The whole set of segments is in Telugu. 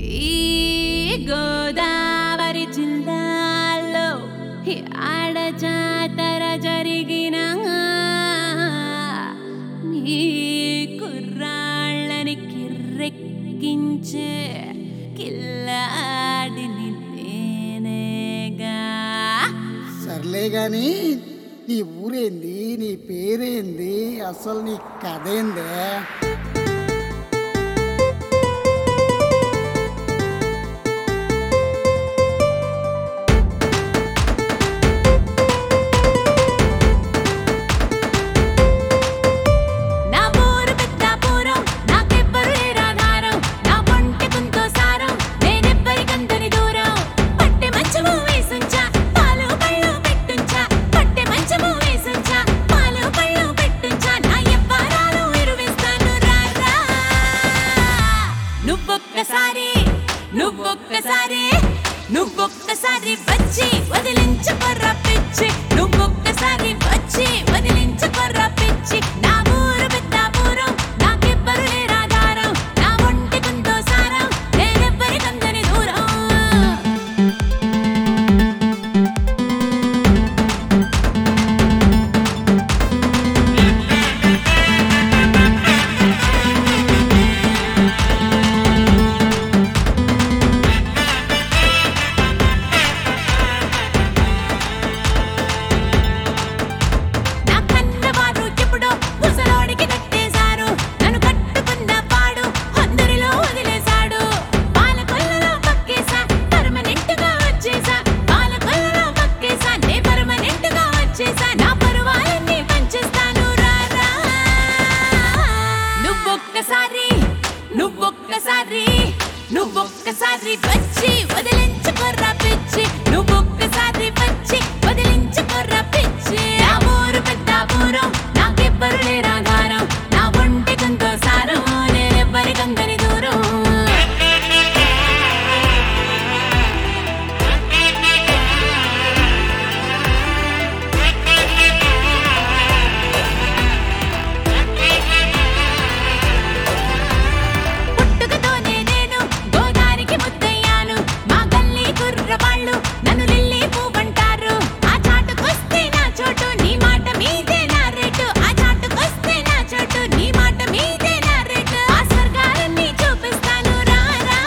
ఈ గోదావరి జిల్లాలో ఈ ఆడ జాతర జరిగిన మీ కుర్రాళ్ళని కిర్రెక్కించే కిల్లాడిని నేనేగా సర్లే గాని నీ ఊరేంది నీ పేరేంది అసలు నీ కథ ఏందే నా ఊరు పెద్దాపురం, నాకెవ్వరు లేరాధారం. నా ఒంటి కుంతో సారం, నేనెవ్వరికందరి దూరం. పట్టె మంచము వేసుంచా, పాలు పళ్ళు పెట్టుంచా. పట్టె మంచము వేసుంచా, పాలు పళ్ళు పెట్టుంచా. నా యవ్వారాలు ఎరువేస్తాను రా రా. నువ్వొక్కసారి నువ్వొక్కసారి నువ్వొక్కసారి వచ్చి వదిలించుకొర్ర పిచ్చి నువ్వొక్కసారి వచ్చి వదిలించుకొర్ర పిచ్చి నా ఊరు పెద్దాపురం నాకెవ్వరు లేరాధారం నా ఒంటి కుందో సారం నేనెవ్వరికందని దూరం నా కన్నవారు ఎప్పుడో ముసలోడికి కట్టేశారు నన్ను కట్టుకున్న వాడు అందరిలో వదిలేశాడు పాల కొల్లలో పక్కేసా పర్మనెంట్ గా వచ్చేసా పాల కొల్లలో పక్కేసా నే పర్మనెంట్ గా వచ్చేసా నా పరువాలన్నీ పంచేస్తాను రా రా నువ్వొక్కసారి నువ్వొక్కసారి నువ్వొక్కసారి వచ్చి వదిలించుకోర్రా పిచ్చి నువ్వొక్కసారి వచ్చి వదిలించుకోర్రా పిచ్చి నా ఊరు పెద్దాపురం నాకెవ్వరు లేరాధారం నా ఒంటి కొంతో సారం నేనెవ్వరి గంగని దూరం పుట్టుకతోనే నేను గోదారికి ముద్దయ్యాను మా గల్లీ కుర్రవాళ్ళు నన్ను లిల్లీ పువ్వంటారు ఆ చాటుకొస్తే నా చోటు నీ మాట మీదే నా రేటు ఆ చాటుకొస్తే నా చోటు నీ మాట మీదే నా రేటు ఆ స్వర్గాలన్నీ చూపిస్తాను రా రా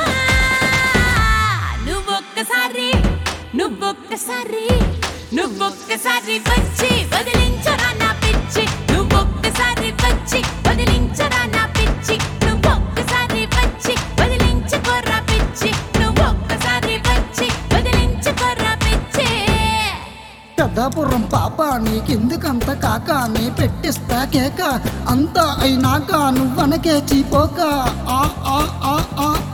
నువ్వొక్కసారి నువ్వొక్కసారి నువ్వొక్కసారి వచ్చి వదిలించరా నా పిచ్చి నువ్వొక్కసారి వచ్చి వదిలించరా నా పిచ్చి నువ్వొక్కసారి వచ్చి వదిలించుకోరా పిచ్చి నువ్వొక్కసారి వచ్చి వదిలించుకోరా పిచ్చి పెద్దాపురం పాప నీకెందుకంత కాక నీ పెట్టిస్తా కేక అంతా అయినాక నువ్వనకే చీపోక ఆ ఆ ఆ ఆ